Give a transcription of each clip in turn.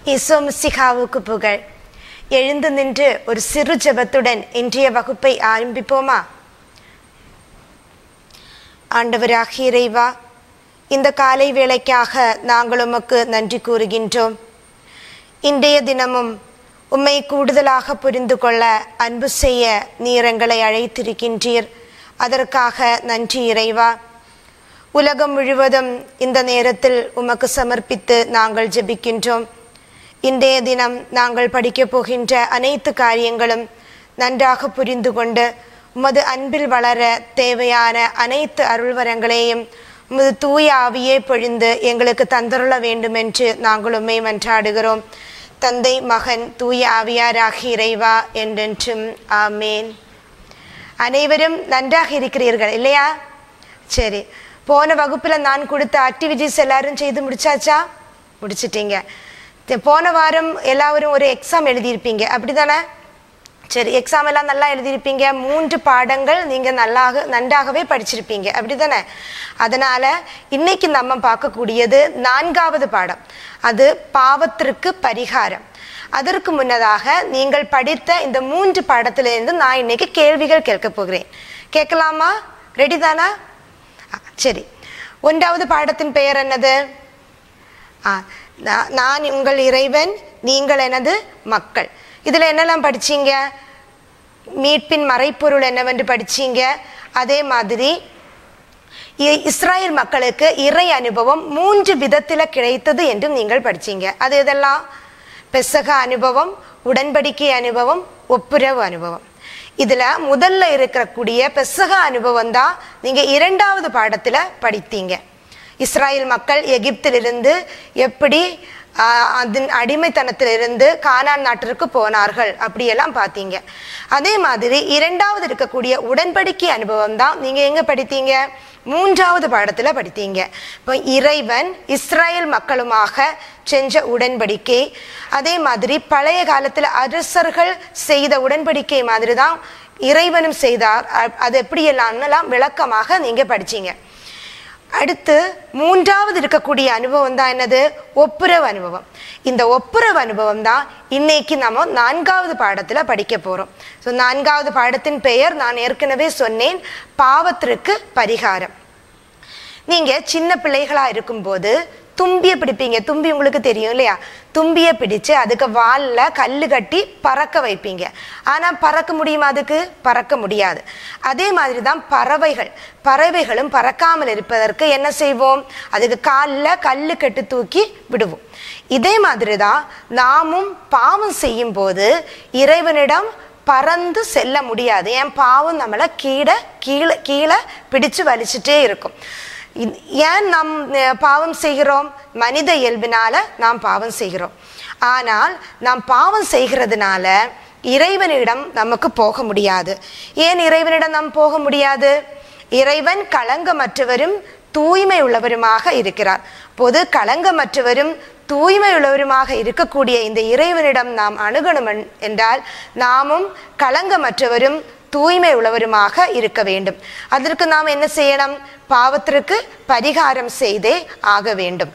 இசோமிசிகாவுக்கு புகழ் எழுந்து நின்று ஒரு சிறு ஜெபத்துடன் இன்றைய வகுப்பை ஆரம்பிப்போமா ஆண்டவராகிய இறைவா இந்த காலை வேளைக்காக நாங்கள் உமக்கு நன்றி கூறுகின்றோம் இன்றைய தினமும் உம்மை கூடுதலாக புரிந்து கொள்ள அன்பு செய்ய நீர் எங்களை அழைத்திருக்கின்றீர் அதற்காக நன்றி இறைவா உலகம் முழுவதும் இந்த நேரத்தில் உமக்கு சமர்ப்பித்து நாங்கள் ஜெபிக்கின்றோம் இன்றைய தினம் நாங்கள் படிக்கப் போகின்ற அனைத்து காரியங்களும் நன்றாக புரிந்து கொண்டு உமது அன்பில் வளர தேவையான அனைத்து அருள்வரங்களையும் உமது தூய ஆவியே பொழிந்து எங்களுக்கு தந்தருள வேண்டும் என்று நாங்கள் உண்மை மன்றாடுகிறோம் தந்தை மகன் தூய ஆவியாராகி இறைவா என்றென்றும் ஆமேன் அனைவரும் நன்றாக இருக்கிறீர்கள் இல்லையா சரி போன வகுப்பில் நான் கொடுத்த ஆக்டிவிட்டிஸ் எல்லாரும் செய்து முடிச்சாச்சா முடிச்சிட்டீங்க தெ- போன வாரம் எல்லாரும் ஒரு எக்ஸாம் எழுதியிருப்பீங்க அப்படிதானே சரி எக்ஸாம் எல்லாம் நல்லா எழுதியிருப்பீங்க மூன்று பாடங்கள் நீங்கள் நல்லாக நன்றாகவே படிச்சிருப்பீங்க அப்படிதானே அதனால இன்னைக்கு நம்ம பார்க்கக்கூடியது நான்காவது பாடம் அது பாவத்திற்கு பரிகாரம் அதற்கு முன்னதாக நீங்கள் படித்த இந்த மூன்று பாடத்திலிருந்து நான் இன்னைக்கு கேள்விகள் கேட்க போகிறேன் கேட்கலாமா ரெடி தானா ஆ, சரி ஒன்றாவது பாடத்தின் பெயர் என்னது ஆ, நா- நான் உங்கள் இறைவன் நீங்கள் எனது மக்கள் இதில் என்னெல்லாம் படிச்சீங்க மீட்பின் மறைப்பொருள் என்னவென்று படிச்சீங்க அதே மாதிரி இ- இஸ்ராயேல் மக்களுக்கு இறை அனுபவம் மூன்று விதத்தில் கிடைத்தது என்று நீங்கள் படிச்சீங்க அது எதெல்லாம் பெசக அனுபவம் உடன்படிக்கை அனுபவம் ஒப்புரவு அனுபவம் இதுல முதல்ல இருக்கக்கூடிய பெசக அனுபவம் தான் நீங்க இரண்டாவது பாடத்துல படித்தீங்க இஸ்ராயேல் மக்கள் எகிப்திலிருந்து எப்படி ஆஹ், அதன் அடிமைத்தனத்திலிருந்து கானான் நாட்டிற்கு போனார்கள் அப்படியெல்லாம் பார்த்தீங்க அதே மாதிரி இரண்டாவது இருக்கக்கூடிய உடன்படிக்கை அனுபவம் தான் நீங்க எங்க படித்தீங்க மூன்றாவது பாடத்துல படித்தீங்க இப்போ இறைவன் இஸ்ராயேல் மக்களுமாக செஞ்ச உடன்படிக்கை அதே மாதிரி பழைய காலத்துல அரசர்கள் செய்த உடன்படிக்கை மாதிரி தான் இறைவனும் செய்தார் அ- அது எப்படியெல்லாம் விளக்கமாக நீங்க படிச்சீங்க அடுத்து மூன்றாவது இருக்கக்கூடிய அனுபவம் தான் என்னது ஒப்புரவு அனுபவம் இந்த ஒப்புரவு அனுபவம் தான் இன்னைக்கு நம்ம நான்காவது பாடத்துல படிக்க போறோம் ஸோ நான்காவது பாடத்தின் பெயர் நான் ஏற்கனவே சொன்னேன் பாவத்திற்கு பரிகாரம் நீங்க சின்ன பிள்ளைகளா இருக்கும்போது தும்பியை பிடிப்பீங்க தும்பி உங்களுக்கு தெரியும் இல்லையா தும்பியை பிடிச்சு அதுக்கு வால்ல கல்லு கட்டி பறக்க வைப்பீங்க ஆனா பறக்க முடியுமா அதுக்கு பறக்க முடியாது அதே மாதிரி தான் பறவைகள் பறவைகளும் பறக்காமல் இருப்பதற்கு என்ன செய்வோம் அதுக்கு காலில் கல்லு கட்டு தூக்கி விடுவோம் இதே மாதிரி தான் நாமும் பாவம் செய்யும் போது இறைவனிடம் பறந்து செல்ல முடியாது ஏன் பாவம் நம்மளை கீழே கீழே கீழே பிடிச்சு வலிச்சுட்டே இருக்கும் இது- ஏன் நாம் அஹ், பாவம் செய்கிறோம் மனித இயல்பினால நாம் பாவம் செய்கிறோம் ஆனால் நாம் பாவம் செய்கிறதுனால இறைவனிடம் நமக்கு போக முடியாது ஏன் இறைவனிடம் நாம் போக முடியாது இறைவன் களங்கமற்றவரும் தூய்மை உள்ளவருமாக இருக்கிறார் பொது களங்கமற்றவரும் தூய்மை உள்ளவருமாக இருக்கக்கூடிய இந்த இறைவனிடம் நாம் அணுகணும் என்- என்றால் நாமும் களங்கமற்றவரும் தூய்மை உள்ளவருமாக இருக்க வேண்டும் அதற்கு நாம் என்ன செய்யணும் பாவத்திற்கு பரிகாரம் செய்தே ஆக வேண்டும்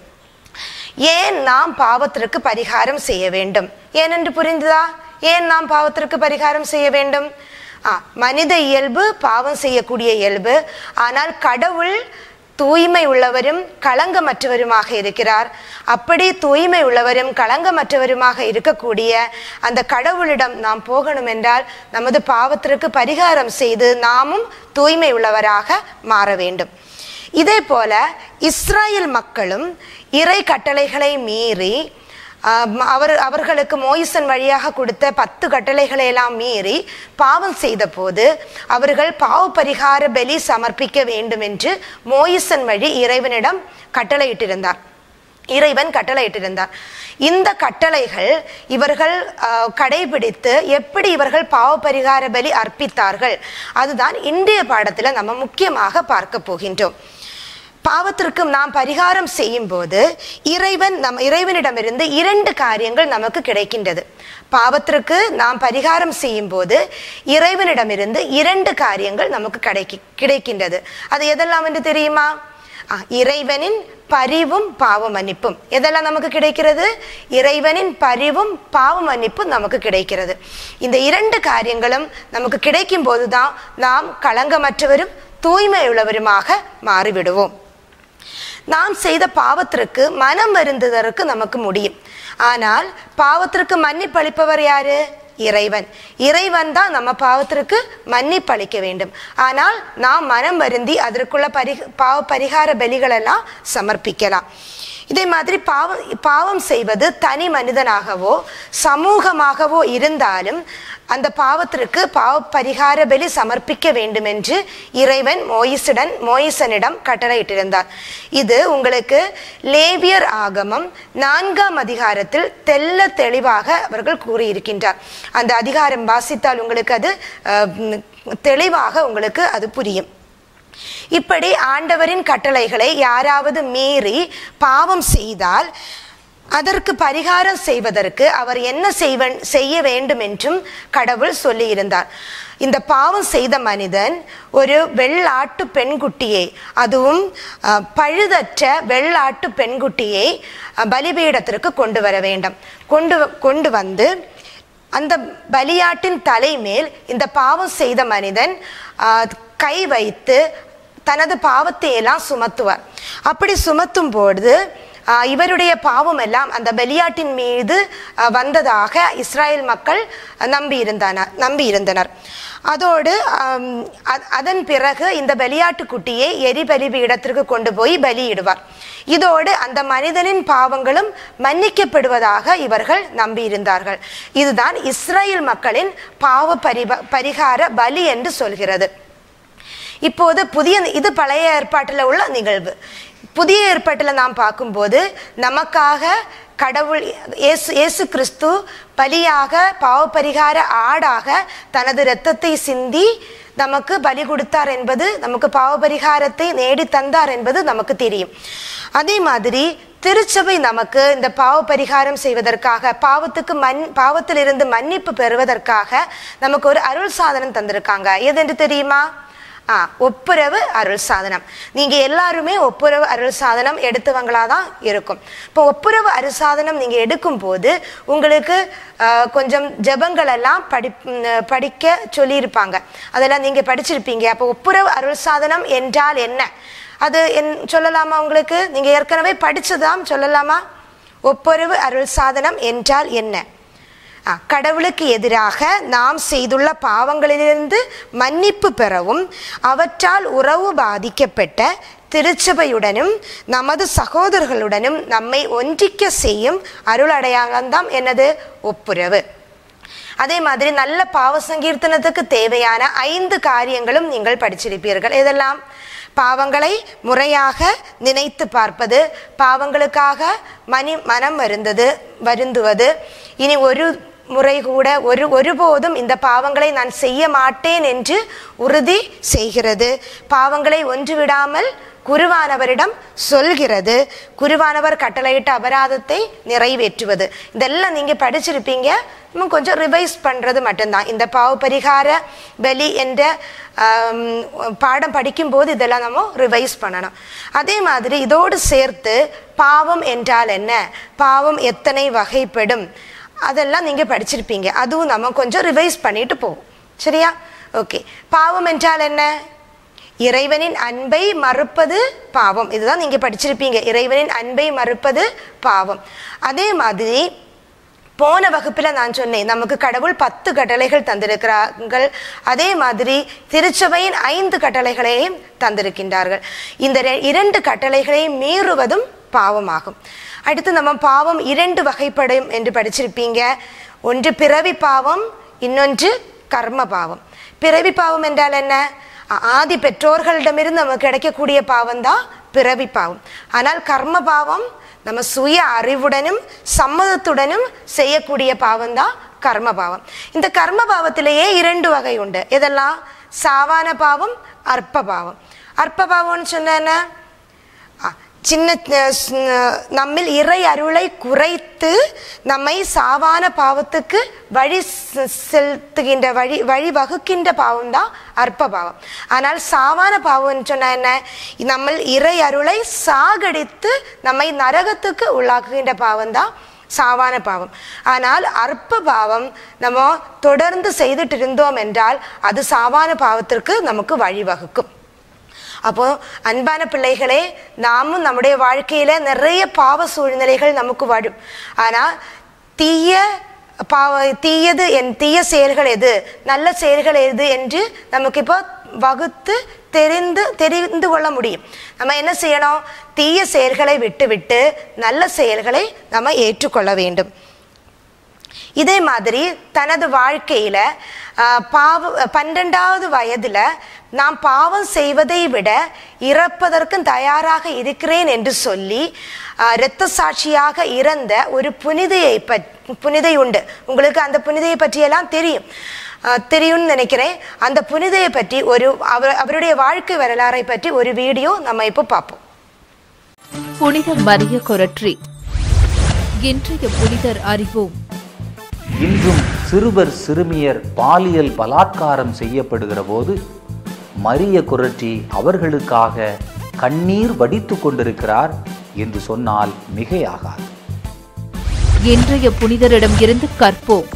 ஏன் நாம் பாவத்திற்கு பரிகாரம் செய்ய வேண்டும் ஏனென்று புரிந்ததா ஏன் நாம் பாவத்திற்கு பரிகாரம் செய்ய வேண்டும் ஆ மனித இயல்பு பாவம் செய்யக்கூடிய இயல்பு ஆனால் கடவுள் தூய்மை உள்ளவரும் களங்கமற்றவருமாக இருக்கிறார் அப்படி தூய்மை உள்ளவரும் களங்கமற்றவருமாக இருக்கக்கூடிய அந்த கடவுளிடம் நாம் போகணும் என்றால் நமது பாவத்திற்கு பரிகாரம் செய்து நாமும் தூய்மை உள்ளவராக மாற வேண்டும் இதே போல இஸ்ராயேல் மக்களும் இறை கட்டளைகளை மீறி ஆம், அவர் அவர்களுக்கு மோயிசன் வழியாக கொடுத்த பத்து கட்டளைகளை எல்லாம் மீறி பாவம் செய்த போது அவர்கள் பாவ பரிகார பலி சமர்ப்பிக்க வேண்டும் என்று மோயிசன் வழி இறைவனிடம் கட்டளையிட்டிருந்தார் இறைவன் கட்டளையிட்டிருந்தார் இந்த கட்டளைகள் இவர்கள் ஆஹ், கடைபிடித்து எப்படி இவர்கள் பாவ பரிகார பலி அர்ப்பித்தார்கள் அதுதான் இன்றைய பாடத்துல நம்ம முக்கியமாக பார்க்க போகின்றோம் பாவத்திற்கு நாம் பரிகாரம் செய்யும் போது இறைவன் நம் இறைவனிடமிருந்து இரண்டு காரியங்கள் நமக்கு கிடைக்கின்றது பாவத்திற்கு நாம் பரிகாரம் செய்யும் போது இறைவனிடமிருந்து இரண்டு காரியங்கள் நமக்கு கிடைக்கி கிடைக்கின்றது அது எதெல்லாம் என்று தெரியுமா ஆ, இறைவனின் பரிவும் பாவ மன்னிப்பும் எதெல்லாம் நமக்கு கிடைக்கிறது இறைவனின் பரிவும் பாவ மன்னிப்பும் நமக்கு கிடைக்கிறது இந்த இரண்டு காரியங்களும் நமக்கு கிடைக்கும் போதுதான் நாம் களங்கமற்றவரும் தூய்மை உள்ளவருமாக மாறிவிடுவோம் நாம் செய்த பாவத்திற்கு மனம் வருந்துதற்கு நமக்கு முடியும் ஆனால் பாவத்திற்கு மன்னிப்பளிப்பவர் யாரு இறைவன் இறைவன் தான் நம்ம பாவத்திற்கு மன்னிப்பளிக்க வேண்டும் ஆனால் நாம் மனம் வருந்தி அதற்குள்ள பரி பாவ பரிகார பலிகளெல்லாம் சமர்ப்பிக்கலாம் இதே மாதிரி பாவம் பாவம் செய்வது தனி மனிதனாகவோ சமூகமாகவோ இருந்தாலும் அந்த பாவத்திற்கு பாவ பரிகார பலி சமர்ப்பிக்க வேண்டும் என்று இறைவன் மோயிசுடன் மோயிசனிடம் கட்டளையிட்டிருந்தார் இது உங்களுக்கு லேவியர் ஆகமம் நான்காம் அதிகாரத்தில் தெல்ல தெளிவாக அவர்கள் கூறியிருக்கின்றார் அந்த அதிகாரம் வாசித்தால் உங்களுக்கு அது அஹ், உம், தெளிவாக உங்களுக்கு அது புரியும் இப்படி ஆண்டவரின் கட்டளைகளை யாராவது மீறி பாவம் செய்தால் அதற்கு பரிகாரம் செய்வதற்கு அவர் என்ன செய்வன் செய்ய வேண்டும் என்றும் கடவுள் சொல்லியிருந்தார் இந்த பாவம் செய்த மனிதன் ஒரு வெள்ளாட்டு பெண்குட்டியை அதுவும் அஹ், பழுதற்ற வெள்ளாட்டு பெண்குட்டியை அஹ், பலிபீடத்திற்கு கொண்டு வர வேண்டும் கொண்டு வ- கொண்டு வந்து அந்த பலியாட்டின் தலைமேல் இந்த பாவம் செய்த மனிதன் ஆ, கை வைத்து தனது பாவத்தை எல்லாம் சுமத்துவார் அப்படி சுமத்தும் பொழுது ஆ, இவருடைய பாவம் எல்லாம் அந்த பலியாட்டின் மீது ஆ, வந்ததாக இஸ்ராயேல் மக்கள் நம்பி இருந்தனர் நம்பி இருந்தனர் அதோடு ஆம், அ- அதன் பிறகு இந்த பலியாட்டு குட்டியை எரிபலி பீடத்திற்கு கொண்டு போய் பலியிடுவார் இதோடு அந்த மனிதனின் பாவங்களும் மன்னிக்கப்படுவதாக இவர்கள் நம்பியிருந்தார்கள் இதுதான் இஸ்ரேல் மக்களின் பாவ பரிப பரிகார பலி என்று சொல்கிறது இப்போது புதிய இது பழைய ஏற்பாட்டில் உள்ள நிகழ்வு புதிய ஏற்பாட்டில் நாம் பார்க்கும்போது நமக்காக கடவுள் இயேசு இயேசு கிறிஸ்து பலியாக பாவபரிகார ஆடாக தனது இரத்தத்தை சிந்தி நமக்கு பலி கொடுத்தார் என்பது நமக்கு பாவபரிகாரத்தை நேடி தந்தார் என்பது நமக்கு தெரியும் அதே மாதிரி திருச்சபை நமக்கு இந்த பாவ பரிகாரம் செய்வதற்காக பாவத்துக்கு மன் பாவத்திலிருந்து மன்னிப்பு பெறுவதற்காக நமக்கு ஒரு அருள் சாதனம் தந்திருக்காங்க எதென்று தெரியுமா ஆ ஒப்புரவு அருள் சாதனம் நீங்க எல்லாருமே ஒப்புரவு அருள் சாதனம் எடுத்தவங்களா தான் இருக்கும் இப்போ ஒப்புரவு அருள் சாதனம் நீங்க எடுக்கும் போது உங்களுக்கு ஆ, கொஞ்சம் ஜெபங்கள் எல்லாம் படி ம், படிக்க சொல்லியிருப்பாங்க அதெல்லாம் நீங்க படிச்சிருப்பீங்க அப்போ ஒப்புரவு அருள் சாதனம் என்றால் என்ன அது என் சொல்லலாமா உங்களுக்கு நீங்க ஏற்கனவே படிச்சதாம் சொல்லலாமா ஒப்புரவு அருள் சாதனம் என்றால் என்ன ஆ, கடவுளுக்கு எதிராக நாம் செய்துள்ள பாவங்களிலிருந்து மன்னிப்பு பெறவும் அவற்றால் உறவு பாதிக்கப்பட்ட திருச்சபையுடனும் நமது சகோதரர்களுடனும் நம்மை ஒன்றிக்க செய்யும் அருள் அடையாளம்தான் என்னது ஒப்புரவு அதே மாதிரி நல்ல பாவ சங்கீர்த்தனத்துக்கு தேவையான ஐந்து காரியங்களும் நீங்கள் படிச்சிருப்பீர்கள் இதெல்லாம் பாவங்களை முறையாக நினைத்து பார்ப்பது பாவங்களுக்காக மணி மனம் வருந்தது வருந்துவது இனி ஒரு முறை கூட ஒரு ஒருபோதும் இந்த பாவங்களை நான் செய்ய மாட்டேன் என்று உறுதி செய்கிறது பாவங்களை ஒன்று விடாமல் குருவானவரிடம் சொல்கிறது குருவானவர் கட்டளையிட்ட அபராதத்தை நிறைவேற்றுவது இதெல்லாம் நீங்க படிச்சிருப்பீங்க இன்னும் கொஞ்சம் ரிவைஸ் பண்றது மட்டும்தான் இந்த பாவ பரிகார பலி என்ற ஆம், பாடம் படிக்கும்போது இதெல்லாம் நம்ம ரிவைஸ் பண்ணணும் அதே மாதிரி இதோடு சேர்த்து பாவம் என்றால் என்ன பாவம் எத்தனை வகைப்படும் அதெல்லாம் நீங்க படிச்சிருப்பீங்க அதுவும் நம்ம கொஞ்சம் ரிவைஸ் பண்ணிட்டு போவோம் சரியா ஓகே பாவம் என்றால் என்ன இறைவனின் அன்பை மறுப்பது பாவம் இதுதான் நீங்க படிச்சிருப்பீங்க இறைவனின் அன்பை மறுப்பது பாவம் அதே மாதிரி போன வகுப்புல நான் சொன்னேன் நமக்கு கடவுள் பத்து கட்டளைகள் தந்திருக்கிறார்கள் அதே மாதிரி திருச்சபையின் ஐந்து கட்டளைகளையும் தந்திருக்கின்றார்கள் இந்த ரெ- இரண்டு கட்டளைகளையும் மீறுவதும் பாவமாகும் அடுத்து நம்ம பாவம் இரண்டு வகைப்படும் என்று படிச்சிருப்பீங்க ஒன்று பிறவி பாவம் இன்னொன்று கர்ம பாவம் பிறவி பாவம் என்றால் என்ன ஆ- ஆதி பெற்றோர்களிடமிருந்து நமக்கு கிடைக்கக்கூடிய பாவம் தான் பிறவி பாவம் ஆனால் கர்ம பாவம் நம்ம சுய அறிவுடனும் சம்மதத்துடனும் செய்யக்கூடிய பாவம் தான் கர்ம பாவம் இந்த கர்ம பாவத்திலேயே இரண்டு வகை உண்டு இதெல்லாம் சாவான பாவம் அற்ப பாவம் அற்ப பாவம்னு சொன்ன என்ன ஆ, சின்ன அஹ், ஸ்- அஹ், நம்மில் இறை அருளை குறைத்து நம்மை சாவான பாவத்துக்கு வழி செ- செலுத்துகின்ற வழி வழி வகுக்கின்ற பாவம் தான் அற்ப பாவம் ஆனால் சாவான பாவம்னு சொன்னா என்ன நம்ம இறை அருளை சாகடித்து நம்மை நரகத்துக்கு உள்ளாக்குகின்ற பாவம் தான் சாவான பாவம் ஆனால் அற்ப பாவம் நம்ம தொடர்ந்து செய்துட்டு இருந்தோம் என்றால் அது சாவான பாவத்திற்கு நமக்கு வழிவகுக்கும் அப்போ அன்பான பிள்ளைகளே நாமும் நம்முடைய வாழ்க்கையில நிறைய பாவ சூழ்நிலைகள் நமக்கு வரும் ஆனா தீய பாவ தீயது என் தீய செயல்கள் எது நல்ல செயல்கள் எது என்று நமக்கு இப்போ வகுத்து தெரிந்து தெரிந்து கொள்ள முடியும் நம்ம என்ன செய்யணும் தீய செயல்களை விட்டுவிட்டு நல்ல செயல்களை நம்ம ஏற்றுக்கொள்ள வேண்டும் இதே மாதிரி தனது வாழ்க்கையில ஆஹ், பாவ பன்னிரெண்டாவது வயதுல நான் பாவம் செய்வதை விட இறப்பதற்கும் தயாராக இருக்கிறேன் என்று சொல்லி ஆஹ், இரத்த சாட்சியாக இறந்த ஒரு புனிதையை பற் புனிதை உண்டு உங்களுக்கு அந்த புனிதையை பற்றியெல்லாம் தெரியும் ஆஹ், தெரியும்னு நினைக்கிறேன் அந்த புனிதையை பற்றி ஒரு அவர் அவருடைய வாழ்க்கை வரலாறை பற்றி ஒரு வீடியோ நம்ம இப்போ பார்ப்போம் புனித மரிய கொரற்றி இன்றைய புனிதர் அறிவோம் இன்றும் சிறுவர் சிறுமியர் பாலியல் பலாத்காரம் செய்யப்படுகிற போது மரிய குரற்றி அவர்களுக்காக கண்ணீர் வடித்துக் கொண்டிருக்கிறார் என்று சொன்னால் மிகையாகாது இன்றைய புனிதரிடம் இருந்து கற்போம்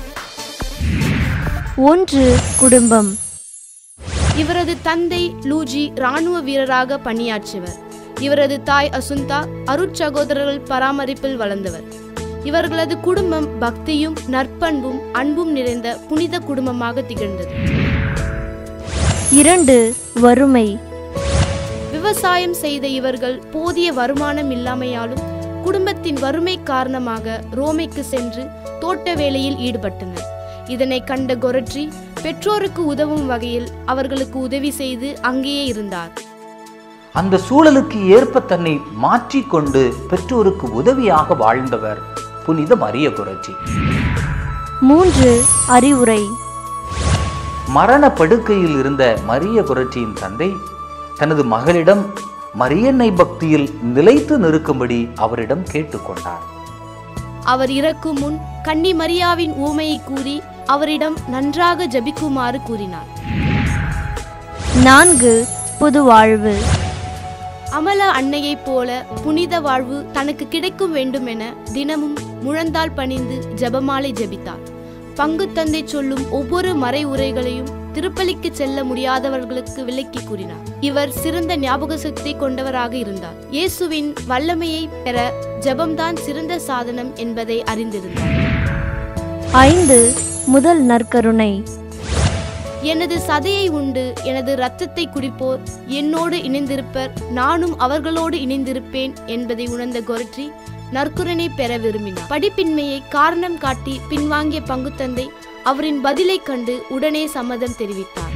ஒன்று குடும்பம் இவரது தந்தை லூஜி ராணுவ வீரராக பணியாற்றியவர் இவரது தாய் அசுந்தா அருட்சகோதரர்கள் பராமரிப்பில் வளர்ந்தவர் இவர்களது குடும்பம் பக்தியும் நற்பண்பும் அன்பும் நிறைந்த புனித குடும்பமாக திகழ்ந்தது இரண்டு வறுமை விவசாயம் செய்த இவர்கள் போதிய வருமானம் இல்லாமையாலும் குடும்பத்தின் வறுமை காரணமாக ரோமைக்கு சென்று தோட்ட வேலையில் ஈடுபட்டனர் இதனை கண்ட கொரட்ரி பெற்றோருக்கு உதவும் வகையில் அவர்களுக்கு உதவி செய்து அங்கேயே இருந்தார் அந்த சூழலுக்கு ஏற்ப தன்னை மாற்றிக்கொண்டு பெற்றோருக்கு உதவியாக வாழ்ந்தவர் புனித மரிய குரட்சி மூன்று அறிவுரை மரண படுக்கையில் இருந்த மரிய குரட்சியின் தந்தை தனது மகளிடம் மரியன்னை பக்தியில் நிலைத்து நிற்கும்படி அவரிடம் கேட்டுக்கொண்டார் அவர் இறக்கும் முன் கன்னி மரியாவின் ஊமையை கூறி அவரிடம் நன்றாக ஜபிக்குமாறு கூறினார் நான்கு புது வாழ்வு அமல அன்னையைப் போல புனித வாழ்வு தனக்கு கிடைக்கும் வேண்டும் என தினமும் முழந்தாள் பணிந்து ஜெபமாலை ஜெபித்தார் பங்கு தந்தை சொல்லும் ஒவ்வொரு மறை உரைகளையும் திருப்பலிக்கு செல்ல முடியாதவர்களுக்கு விளக்கி கூறினார் இவர் சிறந்த ஞாபக சக்தி கொண்டவராக இருந்தார் இயேசுவின் வல்லமையை பெற ஜெபம்தான் சிறந்த சாதனம் என்பதை அறிந்திருந்தார் ஐந்து முதல் நற்கருணை எனது சதையை உண்டு எனது இரத்தத்தை குடிப்போர் என்னோடு இணைந்திருப்பர் நானும் அவர்களோடு இணைந்திருப்பேன் என்பதை உணர்ந்த கொரட்ரி நற்குரனை பெற விரும்பினார் படிப்பின்மையை காரணம் காட்டி பின்வாங்கிய பங்குத்தந்தை அவரின் பதிலைக் கண்டு உடனே சம்மதம் தெரிவித்தார்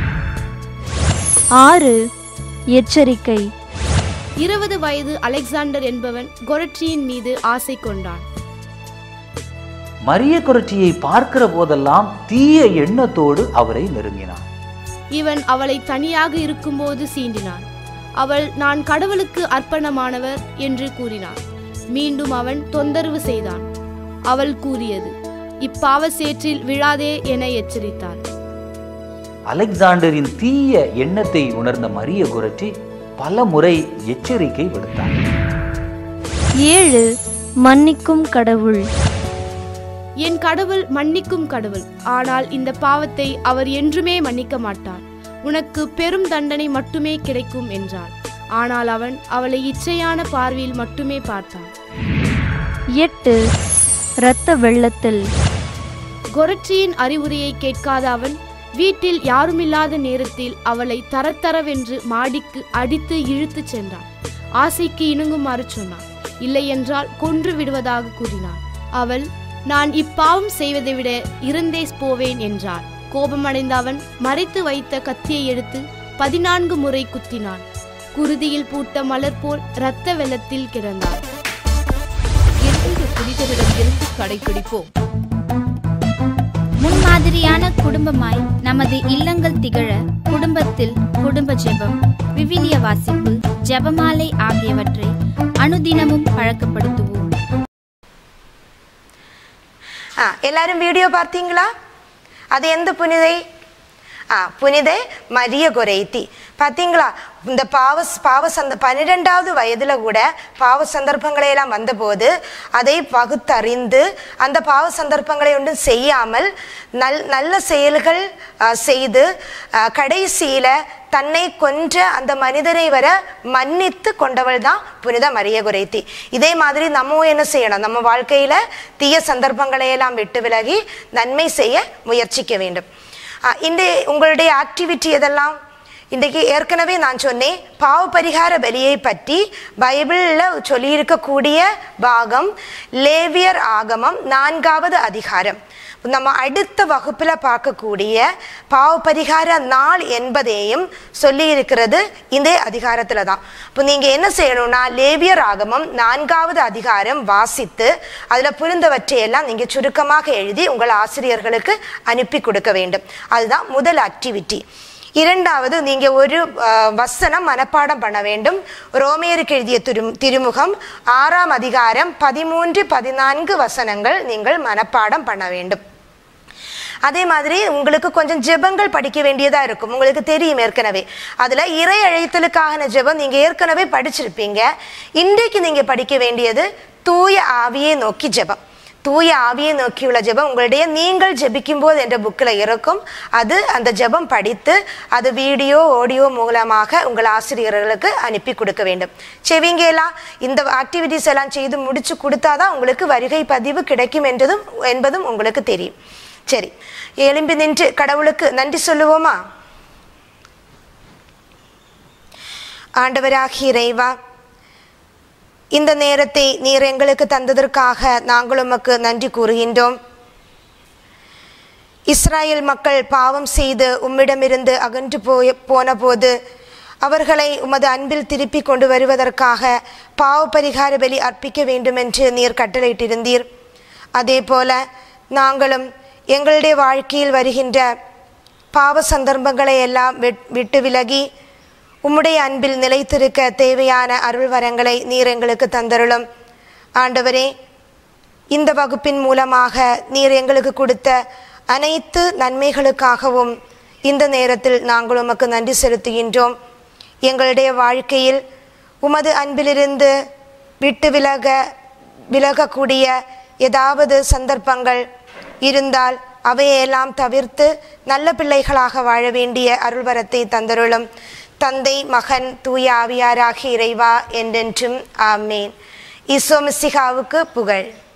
ஆறு எச்சரிக்கை இருபது வயது அலெக்சாண்டர் என்பவன் கொரட்ரியின் மீது ஆசை கொண்டான் மரிய குரட்சியை பார்க்கிற போதெல்லாம் தீய எண்ணத்தோடு அவரை நெருங்கினார் இவன் அவளை தனியாக இருக்கும்போது சீண்டினான் அவள் நான் கடவுளுக்கு அர்ப்பணமானவர் என்று கூறினான் மீண்டும் அவன் தொந்தரவு செய்தான் அவள் கூறியது இப்பாவ சேற்றில் விழாதே என எச்சரித்தாள் அலெக்சாண்டரின் தீய எண்ணத்தை உணர்ந்த மரிய குரட்சி பல முறை எச்சரிக்கை விடுத்தார் ஏழு மன்னிக்கும் கடவுள் என் கடவுள் மன்னிக்கும் கடவுள் ஆனால் இந்த பாவத்தை அவர் என்றுமே மன்னிக்க மாட்டார் உனக்கு பெரும் தண்டனை மட்டுமே கிடைக்கும் என்றாள் ஆனால் அவன் அவளை இச்சையான பார்வையில் மட்டுமே பார்த்தான் எட்டு இரத்த வெள்ளத்தில் கொரட்சியின் அறிவுரையை கேட்காத அவன் வீட்டில் யாருமில்லாத நேரத்தில் அவளை தரத்தரவென்று மாடிக்கு அடித்து இழுத்துச் சென்றான் ஆசைக்கு இணங்குமாறு சொன்னான் இல்லையென்றால் கொன்று விடுவதாக கூறினான் அவள் நான் இப்பாவம் செய்வதை விட இருந்தே போவேன் என்றாள் கோபமடைந்த அவன் மறைத்து வைத்த கத்தியை எடுத்து பதினான்கு முறை குத்தினான் குருதியில் பூட்ட மலர் போல் இரத்த வெள்ளத்தில் கிடந்தாள் இன்றைய புனிதரிடம் இருந்து கடைபிடிப்போம் முன்மாதிரியான குடும்பமாய் நமது இல்லங்கள் திகழ குடும்பத்தில் குடும்ப ஜெபம் விவிலிய வாசிப்பு ஜெபமாலை ஆகியவற்றை அனுதினமும் பழக்கப்படுத்துவோம் ஆ எல்லாரும் வீடியோ பார்த்தீங்களா அது எந்த புனிதை ஆ புனிதை மரிய கொரைத்தி பார்த்தீங்களா இந்த பாவ பாவ சந்த பன்னிரெண்டாவது வயதுல கூட பாவ சந்தர்ப்பங்களை எல்லாம் வந்தபோது அதை பகுத்தறிந்து அந்த பாவ சந்தர்ப்பங்களை ஒன்றும் செய்யாமல் நல் நல்ல செயல்கள் ஆ, செய்து ஆ, கடைசியில தன்னை கொன்ற அந்த மனிதரை வர மன்னித்து கொண்டவள் தான் புனித மரிய குரைத்தி இதே மாதிரி நம்ம என்ன செய்யணும் நம்ம வாழ்க்கையில தீய சந்தர்ப்பங்களை எல்லாம் விட்டு விலகி நன்மை செய்ய முயற்சிக்க வேண்டும் ஆ, இந்த உங்களுடைய ஆக்டிவிட்டி எதெல்லாம் இன்றைக்கு ஏற்கனவே நான் சொன்னேன் பாவ பரிகார பலியை பற்றி பைபிளில் சொல்லியிருக்கக்கூடிய பாகம் லேவியர் ஆகமம் நான்காவது அதிகாரம் நம்ம அடுத்த வகுப்பில் பார்க்கக்கூடிய பாவ பரிகார நாள் என்பதையும் சொல்லி இருக்கிறது இந்த அதிகாரத்தில் தான் இப்போ நீங்கள் என்ன செய்யணும்னா லேவியர் ஆகமம் நான்காவது அதிகாரம் வாசித்து அதில் புரிந்தவற்றையெல்லாம் நீங்கள் சுருக்கமாக எழுதி உங்கள் ஆசிரியர்களுக்கு அனுப்பி கொடுக்க வேண்டும் அதுதான் முதல் ஆக்டிவிட்டி இரண்டாவது நீங்க ஒரு அஹ், வசனம் மனப்பாடம் பண்ண வேண்டும் ரோமேருக்கு எழுதிய திரு திருமுகம் ஆறாம் அதிகாரம் பதிமூன்று பதினான்கு வசனங்கள் நீங்கள் மனப்பாடம் பண்ண வேண்டும் அதே மாதிரி உங்களுக்கு கொஞ்சம் ஜெபங்கள் படிக்க வேண்டியதா இருக்கும் உங்களுக்கு தெரியும் ஏற்கனவே அதுல இறை அழைத்தலுக்கான ஜெபம் நீங்க ஏற்கனவே படிச்சிருப்பீங்க இன்றைக்கு நீங்க படிக்க வேண்டியது தூய ஆவியை நோக்கி ஜெபம் தூய ஆவியை நோக்கியுள்ள ஜெபம் உங்களுடைய நீங்கள் ஜெபிக்கும் போது என்ற புக்கில் இருக்கும் அது அந்த ஜெபம் படித்து அது வீடியோ ஆடியோ மூலமாக உங்கள் ஆசிரியர்களுக்கு அனுப்பி கொடுக்க வேண்டும் செவிங்க எல்லாம் இந்த ஆக்டிவிட்டிஸ் எல்லாம் செய்து முடிச்சு கொடுத்தாதான் உங்களுக்கு வருகை பதிவு கிடைக்கும் என்றதும் என்பதும் உங்களுக்கு தெரியும் சரி எழும்பி நின்று கடவுளுக்கு நன்றி சொல்லுவோமா ஆண்டவராகிய இறைவா இந்த நேரத்தை நீர் எங்களுக்கு தந்ததற்காக நாங்கள் உமக்கு நன்றி கூறுகின்றோம் இஸ்ராயேல் மக்கள் பாவம் செய்து உம்மிடமிருந்து அகன்று போய போன போது அவர்களை உமது அன்பில் திருப்பி கொண்டு வருவதற்காக பாவ பரிகார பலி அர்ப்பிக்க வேண்டும் என்று நீர் கட்டளையிட்டிருந்தீர் அதே போல நாங்களும் எங்களுடைய வாழ்க்கையில் வருகின்ற பாவ சந்தர்ப்பங்களை எல்லாம் விட்- விட்டு விலகி உம்முடைய அன்பில் நிலைத்திருக்க தேவையான அருள் வரங்களை நீர் எங்களுக்கு தந்தருளும் ஆண்டவரே இந்த வகுப்பின் மூலமாக நீர் எங்களுக்கு கொடுத்த அனைத்து நன்மைகளுக்காகவும் இந்த நேரத்தில் நாங்கள் உமக்கு நன்றி செலுத்துகின்றோம் எங்களுடைய வாழ்க்கையில் உமது அன்பிலிருந்து விட்டு விலக விலகக்கூடிய ஏதாவது சந்தர்ப்பங்கள் இருந்தால் அவையெல்லாம் தவிர்த்து நல்ல பிள்ளைகளாக வாழ வேண்டிய அருள்வரத்தை தந்தருளும் தந்தை மகன் தூய ஆவியாராகி இறைவா என்றென்றும் ஆமேன் ஈசோ மிசிகாவுக்கு புகழ்